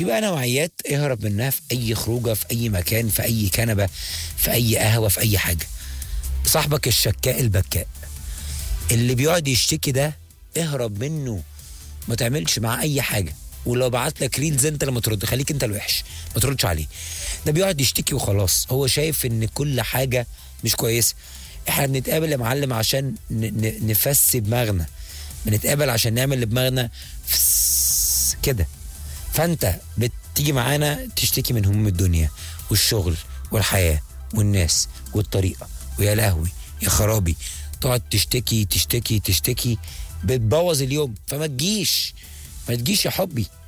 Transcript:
في بقى نوعيات اهرب منها في اي خروجه في اي مكان في اي كنبه في اي قهوه في اي حاجه صاحبك الشكاء البكاء اللي بيقعد يشتكي ده اهرب منه ما تعملش معاه اي حاجه ولو بعت لك ريلز انت لما ترد خليك انت الوحش ما تردش عليه ده بيقعد يشتكي وخلاص هو شايف ان كل حاجه مش كويسه احنا بنتقابل يا معلم عشان ن- ن- نفسي دماغنا بنتقابل عشان نعمل لدماغنا فس كده فانت بتيجي معانا تشتكي من هموم الدنيا والشغل والحياه والناس والطريقه ويا لهوي يا خرابي تقعد تشتكي تشتكي تشتكي بتبوظ اليوم فما تجيش ما تجيش يا حبي